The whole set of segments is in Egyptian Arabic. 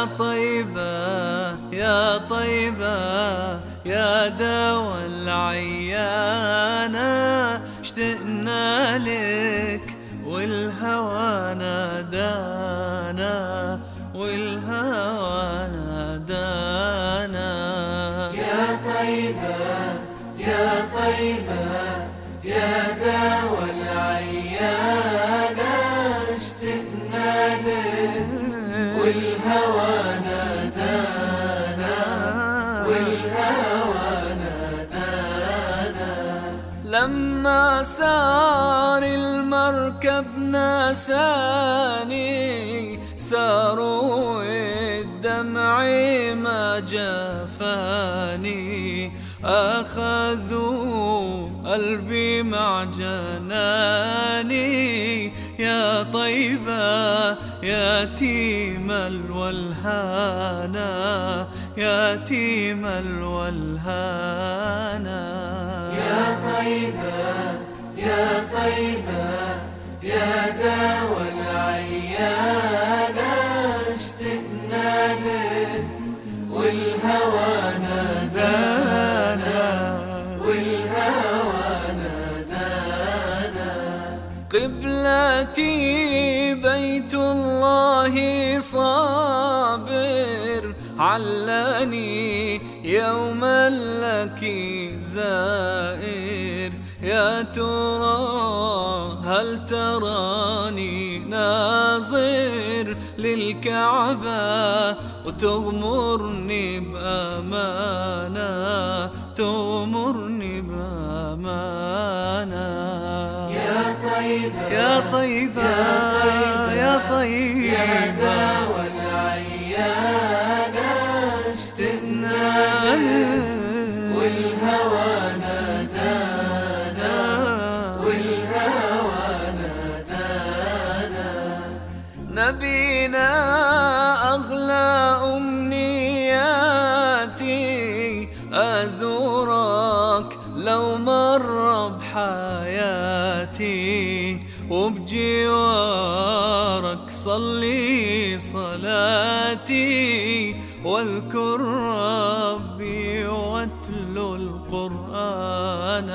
يا طيبة يا طيبة يا دوا العيانة اشتقنا لك والهوى نادانا والهوى نادانا يا طيبة يا طيبة يا دوا العيانة اشتقنا لك والهوى نادانا والهوى نادانا لما سار المركب ناساني ساروا الدمع ما جفاني أخذوا قلبي مع جناني يا طيبة يا تيم الولهانا يا تيم الولهانا يا طيبة يا طيبة يا دوا العيانة اشتقنا لك والهوى نادانا والهوى نادانا قبلتي بيت الله صابر علاني يوما لك زائر يا ترى هل تراني ناظر للكعبة وتغمرني بأمانة تغمرني بأمانة يا طيبة يا طيبة يا طيبة يا دوا العيانة اشتقنا لك والهوى نادانا والهوى نادانا نبينا أغلى أمنياتي أزورك لو مر بحياتي وبجوارك صلي صلاتي واذكر ربي واتلو القرآن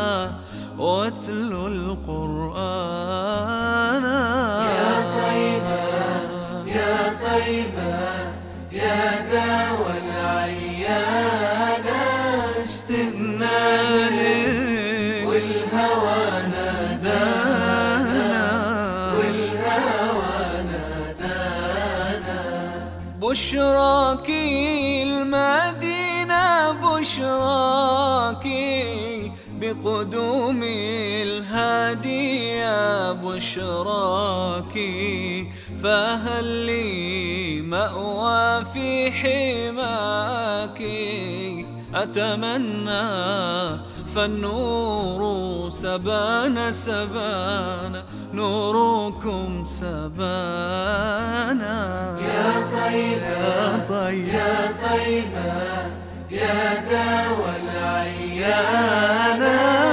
واتلو القرآن يا طيبة يا طيبة يا دوا العيانة اشتقنا لك والهوى نادانا والهوى نادانا بشراكي المدينة بشراكي بقدوم الهادي يا بشراكي فهل لي مأوى في حماك أتمنى فالنور سبان سبان نوركم سبانا يا طيبة يا طيب يا طيبة يا دوا العيانة يا